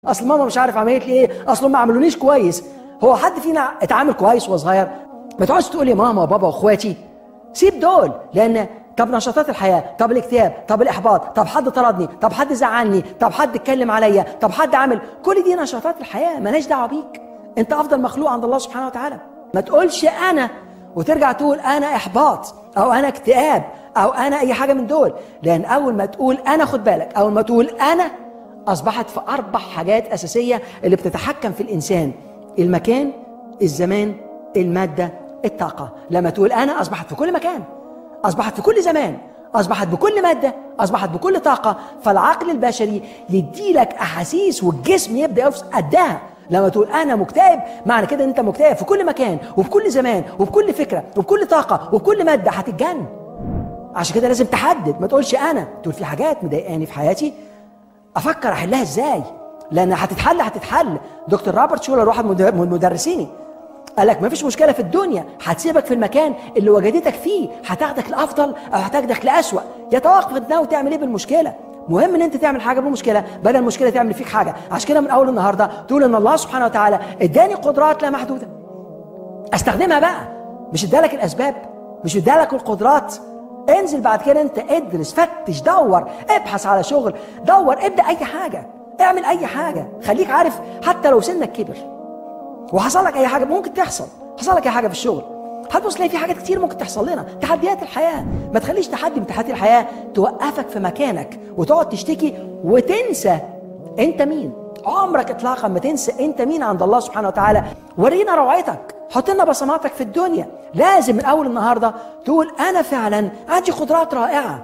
اصل ماما مش عارف عملت لي ايه اصل ما عملونيش كويس هو حد فينا اتعامل كويس وهو صغير ما تقعدش تقول لي ماما وبابا واخواتي سيب دول لان طب نشاطات الحياه طب الاكتئاب طب الاحباط طب حد طردني طب حد زعلني طب حد اتكلم عليا طب حد عمل كل دي نشاطات الحياه مالهاش دعوه بيك انت افضل مخلوق عند الله سبحانه وتعالى ما تقولش انا وترجع تقول انا احباط او انا اكتئاب او انا اي حاجه من دول لان اول ما تقول انا خد بالك اول ما تقول انا اصبحت في اربع حاجات اساسيه اللي بتتحكم في الانسان المكان الزمان الماده الطاقه لما تقول انا اصبحت في كل مكان اصبحت في كل زمان اصبحت بكل ماده اصبحت بكل طاقه فالعقل البشري يديلك احاسيس والجسم يبدا يفصل قدها لما تقول انا مكتئب معنى كده ان انت مكتئب في كل مكان وبكل زمان وبكل فكره وبكل طاقه وبكل ماده هتتجن عشان كده لازم تحدد ما تقولش انا تقول في حاجات مضايقاني في حياتي افكر احلها ازاي لان هتتحل هتتحل دكتور روبرت شولر واحد من مدرسيني قال لك ما فيش مشكله في الدنيا هتسيبك في المكان اللي وجدتك فيه هتاخدك لافضل او هتاخدك لاسوأ يتوقف انت ناوي تعمل ايه بالمشكله مهم ان انت تعمل حاجه بالمشكله بدل المشكله تعمل فيك حاجه عشان كده من اول النهارده تقول ان الله سبحانه وتعالى اداني قدرات لا محدوده استخدمها بقى مش ادالك الاسباب مش ادالك القدرات انزل بعد كده انت ادرس فتش دور ابحث على شغل دور ابدا اي حاجه اعمل اي حاجه خليك عارف حتى لو سنك كبر وحصل لك اي حاجه ممكن تحصل حصل لك اي حاجه في الشغل هتبص تلاقي في حاجات كتير ممكن تحصل لنا تحديات الحياه ما تخليش تحدي من تحديات الحياه توقفك في مكانك وتقعد تشتكي وتنسى انت مين عمرك اطلاقا ما تنسى انت مين عند الله سبحانه وتعالى ورينا روعتك حط لنا بصماتك في الدنيا لازم من اول النهارده تقول انا فعلا عندي قدرات رائعه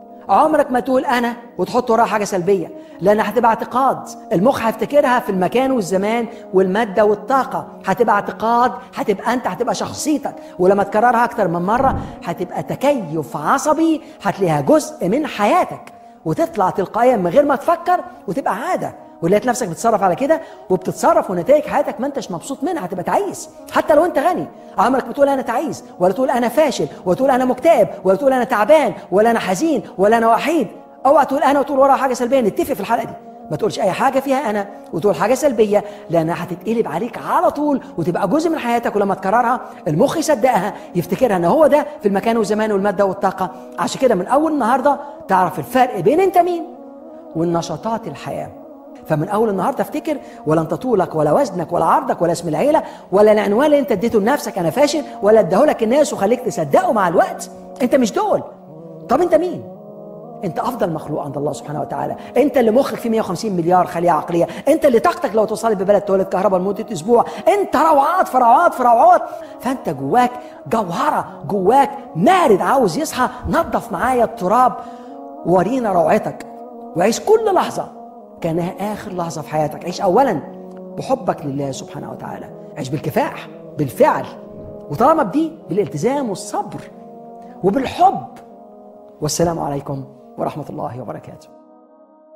عمرك ما تقول انا وتحط وراها حاجه سلبيه لان هتبقى اعتقاد المخ هيفتكرها في المكان والزمان والماده والطاقه هتبقى اعتقاد هتبقى انت هتبقى شخصيتك ولما تكررها اكتر من مره هتبقى تكيف عصبي هتلاقيها جزء من حياتك وتطلع تلقائيا من غير ما تفكر وتبقى عاده ولقيت نفسك بتتصرف على كده وبتتصرف ونتائج حياتك ما انتش مبسوط منها هتبقى تعيس حتى لو انت غني عمرك بتقول انا تعيس ولا تقول انا فاشل ولا تقول انا مكتئب ولا تقول انا تعبان ولا انا حزين ولا انا وحيد اوعى تقول انا وتقول وراها حاجه سلبيه نتفق في الحلقه دي ما تقولش اي حاجه فيها انا وتقول حاجه سلبيه لانها هتتقلب عليك على طول وتبقى جزء من حياتك ولما تكررها المخ يصدقها يفتكرها ان هو ده في المكان والزمان والماده والطاقه عشان كده من اول النهارده تعرف الفرق بين انت مين والنشاطات الحياه فمن اول النهارده افتكر ولا انت طولك ولا وزنك ولا عرضك ولا اسم العيله ولا العنوان اللي انت اديته لنفسك انا فاشل ولا اداهولك الناس وخليك تصدقه مع الوقت انت مش دول طب انت مين انت افضل مخلوق عند الله سبحانه وتعالى انت اللي مخك فيه 150 مليار خليه عقليه انت اللي طاقتك لو توصلت ببلد تولد كهرباء لمده اسبوع انت روعات في روعات في روعات فانت جواك جوهره جواك مارد عاوز يصحى نظف معايا التراب ورينا روعتك وعيش كل لحظه كانها اخر لحظه في حياتك عيش اولا بحبك لله سبحانه وتعالى عيش بالكفاح بالفعل وطالما بدي بالالتزام والصبر وبالحب والسلام عليكم ورحمه الله وبركاته